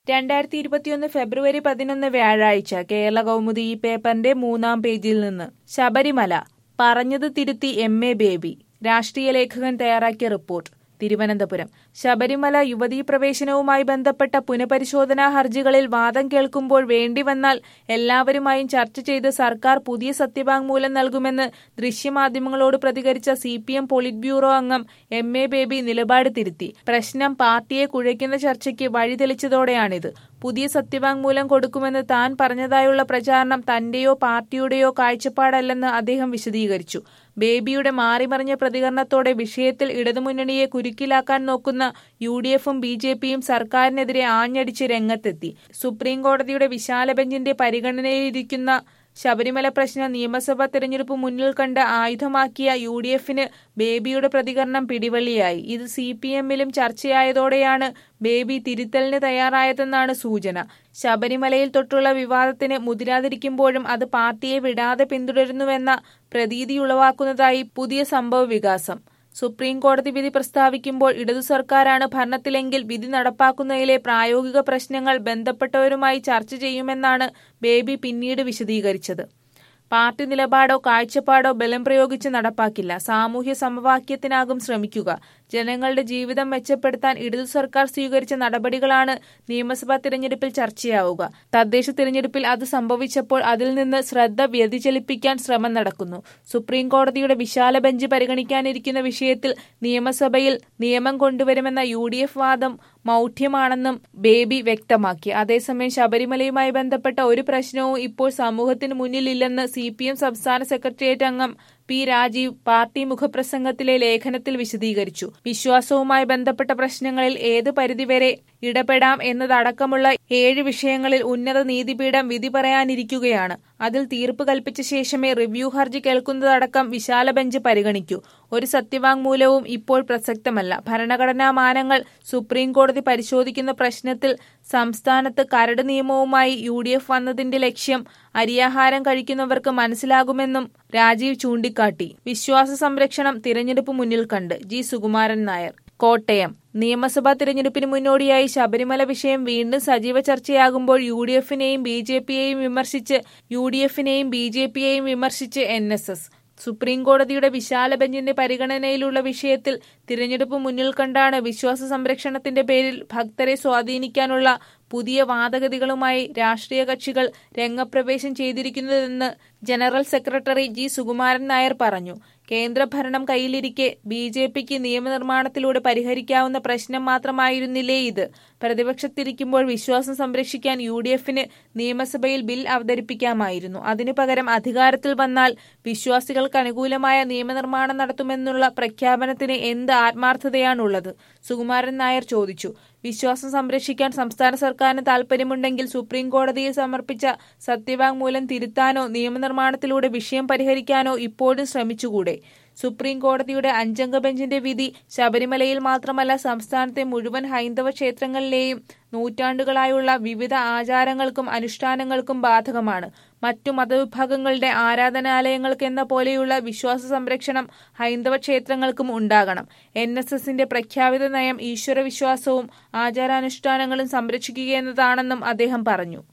രണ്ടായിരത്തി ഇരുപത്തിയൊന്ന് ഫെബ്രുവരി പതിനൊന്ന് വ്യാഴാഴ്ച കേരള കൗമുദി ഈ പേപ്പറിന്റെ മൂന്നാം പേജിൽ നിന്ന് ശബരിമല പറഞ്ഞത് തിരുത്തി എം എ ബേബി രാഷ്ട്രീയ ലേഖകൻ തയ്യാറാക്കിയ റിപ്പോർട്ട് തിരുവനന്തപുരം ശബരിമല യുവതീ പ്രവേശനവുമായി ബന്ധപ്പെട്ട പുനഃപരിശോധനാ ഹർജികളിൽ വാദം കേൾക്കുമ്പോൾ വേണ്ടിവന്നാൽ എല്ലാവരുമായും ചർച്ച ചെയ്ത് സർക്കാർ പുതിയ സത്യവാങ്മൂലം നൽകുമെന്ന് ദൃശ്യമാധ്യമങ്ങളോട് പ്രതികരിച്ച C P M polit bureau അംഗം എം എ ബേബി നിലപാട് തിരുത്തി പ്രശ്നം പാർട്ടിയെ കുഴയ്ക്കുന്ന ചർച്ചയ്ക്ക് വഴിതെളിച്ചതോടെയാണിത് പുതിയ സത്യവാങ്മൂലം കൊടുക്കുമെന്ന് താൻ പറഞ്ഞതായുള്ള പ്രചാരണം തന്റെയോ പാർട്ടിയുടെയോ കാഴ്ചപ്പാടല്ലെന്ന് അദ്ദേഹം വിശദീകരിച്ചു ബേബിയുടെ മാറിമറിഞ്ഞ പ്രതികരണത്തോടെ വിഷയത്തിൽ ഇടതുമുന്നണിയെ കുരുക്കിലാക്കാൻ നോക്കുന്ന യു ഡി എഫും ബി ജെ പിയും സർക്കാരിനെതിരെ ആഞ്ഞടിച്ച് രംഗത്തെത്തി സുപ്രീം കോടതിയുടെ വിശാല ബെഞ്ചിന്റെ പരിഗണനയിലിരിക്കുന്ന ശബരിമല പ്രശ്നം നിയമസഭാ തെരഞ്ഞെടുപ്പ് മുന്നിൽ കണ്ട് ആയുധമാക്കിയ യു ഡി എഫിന് ബേബിയുടെ പ്രതികരണം പിടിവള്ളിയായി ഇത് സി പി എമ്മിലും ചർച്ചയായതോടെയാണ് ബേബി തിരുത്തലിന് തയ്യാറായതെന്നാണ് സൂചന ശബരിമലയിൽ തൊട്ടുള്ള വിവാദത്തിന് മുതിരാതിരിക്കുമ്പോഴും അത് പാർട്ടിയെ വിടാതെ പിന്തുടരുന്നുവെന്ന പ്രതീതിയുളവാക്കുന്നതായി പുതിയ സംഭവ വികാസം സുപ്രീം കോടതി വിധി പ്രസ്താവിക്കുമ്പോൾ ഇടതു സർക്കാരാണ് ഭരണത്തിലെങ്കിൽ വിധി നടപ്പാക്കുന്നതിലെ പ്രായോഗിക പ്രശ്നങ്ങൾ ബന്ധപ്പെട്ടവരുമായി ചർച്ച ചെയ്യുമെന്നാണ് ബേബി പിന്നീട് വിശദീകരിച്ചത് പാർട്ടി നിലപാടോ കാഴ്ചപ്പാടോ ബലം പ്രയോഗിച്ച് നടപ്പാക്കില്ല സാമൂഹ്യ സമവാക്യത്തിനാകും ശ്രമിക്കുക ജനങ്ങളുടെ ജീവിതം മെച്ചപ്പെടുത്താൻ ഇടതു സർക്കാർ സ്വീകരിച്ച നടപടികളാണ് നിയമസഭാ തിരഞ്ഞെടുപ്പിൽ ചർച്ചയാവുക തദ്ദേശ തിരഞ്ഞെടുപ്പിൽ അത് സംഭവിച്ചപ്പോൾ അതിൽ നിന്ന് ശ്രദ്ധ വ്യതിചലിപ്പിക്കാൻ ശ്രമം നടക്കുന്നു സുപ്രീം കോടതിയുടെ വിശാല ബെഞ്ച് പരിഗണിക്കാനിരിക്കുന്ന വിഷയത്തിൽ നിയമസഭയിൽ നിയമം കൊണ്ടുവരുമെന്ന യു ഡി എഫ് വാദം മൗഢ്യമാണെന്നും ബേബി വ്യക്തമാക്കി അതേസമയം ശബരിമലയുമായി ബന്ധപ്പെട്ട ഒരു പ്രശ്നവും ഇപ്പോൾ സമൂഹത്തിന് മുന്നിലില്ലെന്ന് സി പി എം സംസ്ഥാന സെക്രട്ടേറിയറ്റ് അംഗം പി രാജീവ് പാർട്ടി മുഖപ്രസംഗത്തിലെ ലേഖനത്തിൽ വിശദീകരിച്ചു വിശ്വാസവുമായി ബന്ധപ്പെട്ട പ്രശ്നങ്ങളിൽ ഏത് പരിധിവരെ ഇടപെടാം എന്നതടക്കമുള്ള ഏഴ് വിഷയങ്ങളിൽ ഉന്നത നീതിപീഠം വിധി പറയാനിരിക്കുകയാണ് അതിൽ തീർപ്പ് കൽപ്പിച്ച ശേഷമേ റിവ്യൂ ഹർജി കേൾക്കുന്നതടക്കം വിശാല ബെഞ്ച് പരിഗണിക്കൂ ഒരു സത്യവാങ്മൂലവും ഇപ്പോൾ പ്രസക്തമല്ല ഭരണഘടനാ മാനങ്ങൾ സുപ്രീം കോടതി പരിശോധിക്കുന്ന പ്രശ്നത്തിൽ സംസ്ഥാനത്ത് കരട് നിയമവുമായി യു ഡി എഫ് വന്നതിന്റെ ലക്ഷ്യം അരിയാഹാരം കഴിക്കുന്നവർക്ക് മനസ്സിലാകുമെന്നും രാജീവ് ചൂണ്ടിക്കാട്ടി വിശ്വാസ സംരക്ഷണം തിരഞ്ഞെടുപ്പ് മുന്നിൽ കണ്ട് ജി സുകുമാരൻ നായർ കോട്ടയം നിയമസഭാ തിരഞ്ഞെടുപ്പിന് മുന്നോടിയായി ശബരിമല വിഷയം വീണ്ടും സജീവ ചർച്ചയാകുമ്പോൾ യു ഡി എഫിനെയും ബി ജെ പിയെയും വിമർശിച്ച് യു ഡി എഫിനെയും ബി ജെ പിയെയും വിമർശിച്ച് എൻ എസ് എസ് സുപ്രീം കോടതിയുടെ വിശാല ബെഞ്ചിന്റെ പരിഗണനയിലുള്ള വിഷയത്തിൽ തിരഞ്ഞെടുപ്പ് മുന്നിൽ കണ്ടാണ് വിശ്വാസ സംരക്ഷണത്തിന്റെ പേരിൽ ഭക്തരെ സ്വാധീനിക്കാനുള്ള പുതിയ വാദഗതികളുമായി രാഷ്ട്രീയ കക്ഷികൾ രംഗപ്രവേശം ചെയ്തിരിക്കുന്നതെന്ന് general secretary G Sukumaran Nair പറഞ്ഞു കേന്ദ്രഭരണം കയ്യിലിരിക്കെ ബി ജെ പിക്ക് നിയമനിർമ്മാണത്തിലൂടെ പരിഹരിക്കാവുന്ന പ്രശ്നം മാത്രമായിരുന്നില്ലേ ഇത് പ്രതിപക്ഷത്തിരിക്കുമ്പോൾ വിശ്വാസം സംരക്ഷിക്കാൻ യു ഡി എഫിന് നിയമസഭയിൽ ബിൽ അവതരിപ്പിക്കാമായിരുന്നു അതിനു പകരം അധികാരത്തിൽ വന്നാൽ വിശ്വാസികൾക്ക് അനുകൂലമായ നിയമനിർമ്മാണം നടത്തുമെന്നുള്ള പ്രഖ്യാപനത്തിന് എന്ത് ആത്മാർത്ഥതയാണുള്ളത് സുകുമാരൻ നായർ ചോദിച്ചു വിശ്വാസം സംരക്ഷിക്കാൻ സംസ്ഥാന സർക്കാരിന് താൽപര്യമുണ്ടെങ്കിൽ സുപ്രീം കോടതിയിൽ സമർപ്പിച്ച സത്യവാങ്മൂലം തിരുത്താനോ നിയമനിർമ്മാണത്തിലൂടെ വിഷയം പരിഹരിക്കാനോ ഇപ്പോഴും ശ്രമിച്ചുകൂടെ സുപ്രീം കോടതിയുടെ അഞ്ചംഗ ബെഞ്ചിന്റെ വിധി ശബരിമലയിൽ മാത്രമല്ല സംസ്ഥാനത്തെ മുഴുവൻ ഹൈന്ദവ ക്ഷേത്രങ്ങളിലെയും നൂറ്റാണ്ടുകളായുള്ള വിവിധ ആചാരങ്ങൾക്കും അനുഷ്ഠാനങ്ങൾക്കും ബാധകമാണ് മറ്റു മതവിഭാഗങ്ങളുടെ ആരാധനാലയങ്ങൾക്കെന്ന പോലെയുള്ള വിശ്വാസ സംരക്ഷണം ഹൈന്ദവ ക്ഷേത്രങ്ങൾക്കും ഉണ്ടാകണം എൻ എസ് എസിന്റെ പ്രഖ്യാപിത നയം ഈശ്വരവിശ്വാസവും ആചാരാനുഷ്ഠാനങ്ങളും സംരക്ഷിക്കുകയെന്നതാണെന്നും അദ്ദേഹം പറഞ്ഞു